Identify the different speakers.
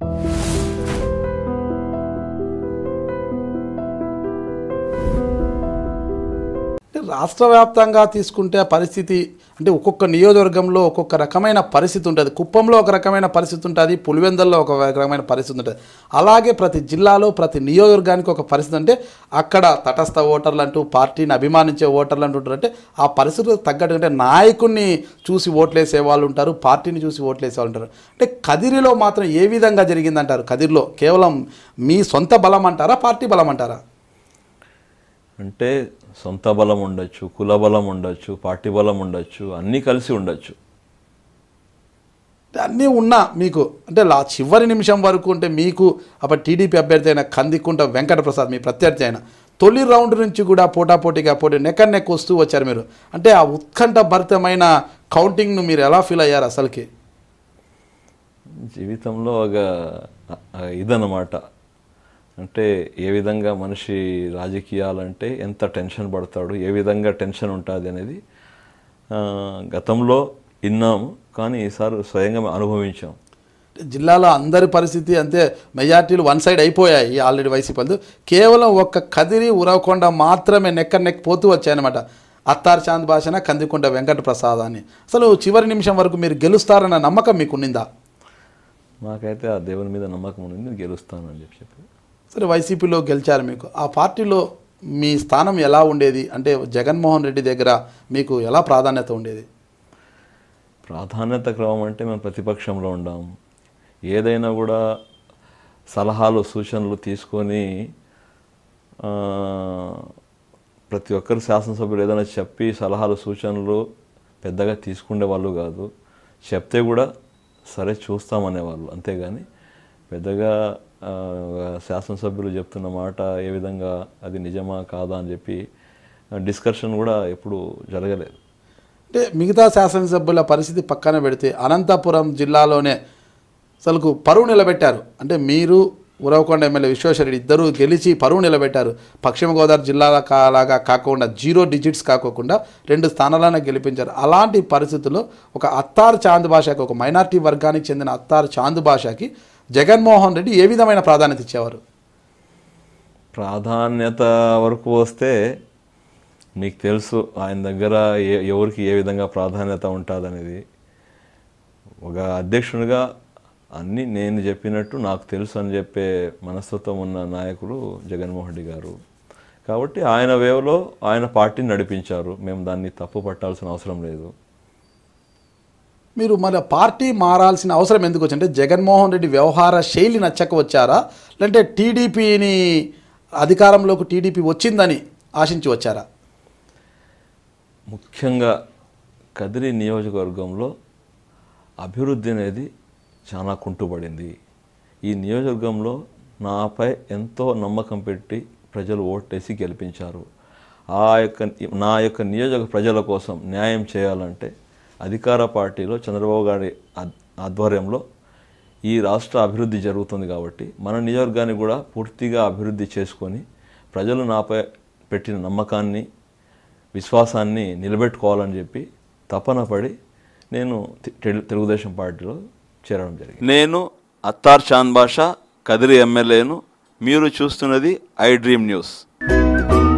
Speaker 1: అంటే రాష్ట్ర వ్యాప్తంగా తీసుకుంటే ఆ పరిస్థితి అంటే ఒక్కొక్క నియోజకవర్గంలో ఒక్కొక్క రకమైన పరిస్థితి ఉంటుంది కుప్పంలో ఒక రకమైన పరిస్థితి ఉంటుంది పులివెందల్లో ఒక రకమైన పరిస్థితి ఉంటుంది అలాగే ప్రతి జిల్లాలో ప్రతి నియోజకవర్గానికి ఒక పరిస్థితి అంటే అక్కడ తటస్థ ఓటర్లు అంటూ పార్టీని అభిమానించే ఓటర్లు అంటూ ఉంటారు అంటే ఆ పరిస్థితులకు తగ్గట్టు అంటే నాయకుడిని చూసి ఓట్లేసే వాళ్ళు ఉంటారు పార్టీని చూసి ఓట్లేసే వాళ్ళు ఉంటారు అంటే కదిరిలో మాత్రం ఏ విధంగా జరిగిందంటారు కదిరిలో కేవలం మీ సొంత బలం అంటారా పార్టీ బలం అంటారా
Speaker 2: అంటే సొంత బలం ఉండొచ్చు కుల బలం ఉండొచ్చు పార్టీ బలం ఉండొచ్చు అన్నీ కలిసి ఉండొచ్చు
Speaker 1: అంటే అన్నీ ఉన్నా మీకు అంటే లా చివరి నిమిషం వరకు అంటే మీకు అప్పుడు టీడీపీ అభ్యర్థి అయిన కందికుంట వెంకటప్రసాద్ మీ ప్రత్యర్థి అయిన తొలి రౌండ్ నుంచి కూడా పోటాపోటీగా పోటీ నెక్క నెక్ వస్తూ వచ్చారు మీరు అంటే ఆ ఉత్కంఠ భరితమైన కౌంటింగ్ను మీరు ఎలా ఫీల్ అయ్యారు అసలుకి
Speaker 2: జీవితంలో ఒక ఆ, ఇదన్నమాట అంటే ఏ విధంగా మనిషి రాజకీయాలంటే ఎంత టెన్షన్ పడతాడు ఏ విధంగా టెన్షన్ ఉంటుంది అనేది ఆ, గతంలో విన్నాము కానీ ఈసారి స్వయంగా అనుభవించాం
Speaker 1: జిల్లాలో అందరి పరిస్థితి అంతే మెజార్టీలు వన్ సైడ్ అయిపోయాయి ఆల్రెడీ వైసీపీ వాళ్ళు కేవలం ఒక్క కదిరి ఉరవకొండ మాత్రమే నెక్క నెక్ పోతూ వచ్చాయన్నమాట అత్తార్ చాంద్ భాషన కందికొండ వెంకట ప్రసాద్ అని అసలు చివరి నిమిషం వరకు మీరు గెలుస్తారన్న నమ్మకం మీకు ఉన్నిందా
Speaker 2: నాకైతే ఆ దేవుని మీద నమ్మకం ఉంది నేను గెలుస్తానని చెప్పి చెప్పి
Speaker 1: సరే వైసీపీలో గెలిచారు మీకు ఆ పార్టీలో మీ స్థానం ఎలా ఉండేది అంటే జగన్మోహన్ రెడ్డి దగ్గర మీకు ఎలా ప్రాధాన్యత ఉండేది
Speaker 2: ప్రాధాన్యత క్రమం అంటే మేము ప్రతిపక్షంలో ఉండాము ఏదైనా కూడా సలహాలు సూచనలు తీసుకొని ఆ, ప్రతి ఒక్కరు శాసనసభ్యులు ఏదైనా చెప్పి సలహాలు సూచనలు పెద్దగా తీసుకునే వాళ్ళు కాదు చెప్తే కూడా సరే చూస్తామనేవాళ్ళు అంతేగాని పెద్దగా ఆ, శాసనసభ్యులు చెప్తున్న మాట ఏ విధంగా అది నిజమా కాదా అని చెప్పి డిస్కషన్ కూడా ఎప్పుడు జరగలేదు
Speaker 1: అంటే మిగతా శాసనసభ్యుల పరిస్థితి పక్కన పెడితే అనంతపురం జిల్లాలోనే అసలుకు పరువు నిలబెట్టారు అంటే మీరు ఉరవకొండ ఎమ్మెల్యే విశ్వేశ్వరరెడ్డి ఇద్దరు గెలిచి పరువు నిలబెట్టారు పశ్చిమ గోదావరి జిల్లాల కా- లాగా కాకుండా జీరో డిజిట్స్ కాకోకుండా రెండు స్థానాలను గెలిపించారు అలాంటి పరిస్థితుల్లో ఒక అత్తార్ చాంద్ భాషకి ఒక మైనార్టీ వర్గానికి చెందిన అత్తార్ చాంద్ భాషకి జగన్మోహన్ రెడ్డి ఏ విధమైన ప్రాధాన్యత ఇచ్చేవారు
Speaker 2: ప్రాధాన్యత వరకు వస్తే మీకు తెలుసు ఆయన దగ్గర ఏ ఎవరికి ఏ విధంగా ప్రాధాన్యత ఉంటుందనేది ఒక అధ్యక్షునిగా అన్నీ నేను చెప్పినట్టు నాకు తెలుసు అని చెప్పే మనస్తత్వం ఉన్న నాయకుడు జగన్మోహన్ రెడ్డి గారు కాబట్టి ఆయన వేవ్లో ఆయన పార్టీని నడిపించారు మేము దాన్ని తప్పు పట్టాల్సిన అవసరం లేదు
Speaker 1: మీరు మరి పార్టీ మారాల్సిన అవసరం ఎందుకు వచ్చింది అంటే జగన్మోహన్ రెడ్డి వ్యవహార శైలి నచ్చక వచ్చారా లేదంటే టీడీపీని అధికారంలోకి టీడీపీ వచ్చిందని ఆశించి వచ్చారా
Speaker 2: ముఖ్యంగా కదిరి నియోజకవర్గంలో అభివృద్ధి అనేది చాలా కుంటుపడింది ఈ నియోజకవర్గంలో నాపై ఎంతో నమ్మకం పెట్టి ప్రజలు ఓటేసి గెలిపించారు ఆ యొక్క నా యొక్క నియోజక ప్రజల కోసం న్యాయం చేయాలంటే అధికార పార్టీలో చంద్రబాబు గారి ఆద్- ఆధ్వర్యంలో ఈ రాష్ట్ర అభివృద్ధి జరుగుతుంది కాబట్టి మన నియోజకవర్గాన్ని కూడా పూర్తిగా అభివృద్ధి చేసుకొని ప్రజలు నాపై పెట్టిన నమ్మకాన్ని విశ్వాసాన్ని నిలబెట్టుకోవాలని చెప్పి తపన పడి నేను తె- తెలు- తెలుగుదేశం పార్టీలో చేరడం జరిగింది నేను అత్తార్ చాంద్ బాషా కదిరి ఎమ్మెల్యేను మీరు చూస్తున్నది ఐ డ్రీమ్ న్యూస్